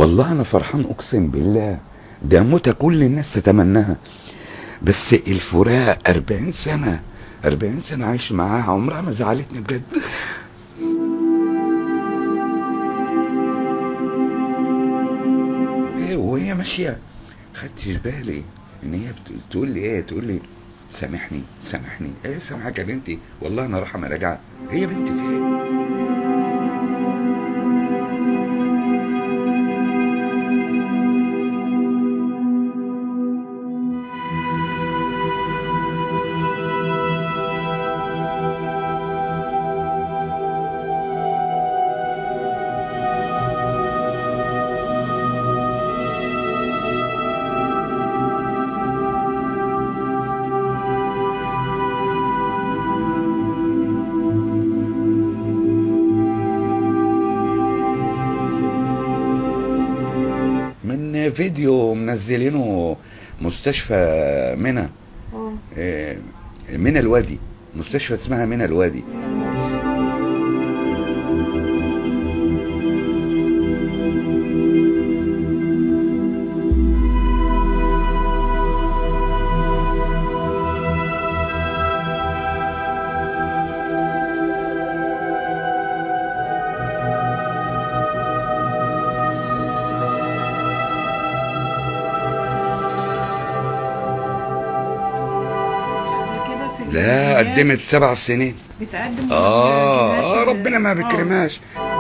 والله انا فرحان اقسم بالله ده موتة كل الناس تتمناها بس الفراق 40 سنة 40 سنة عايش معاها عمرها ما زعلتني بجد ايه وهي ماشية خدتش بالي ان هي بت- بتقول لي ايه تقول لي سامحني سامحني ايه سامحك يا بنتي والله انا رايحة مراجعة هي بنتي في ايه من فيديو منزلينه مستشفى منى اه آه، منى الوادي مستشفى اسمها منى الوادي كده في لا الجمعيات قدمت سبع سنين بتقدم اه جناش آه، ال- ربنا ما آه. بيكرمهاش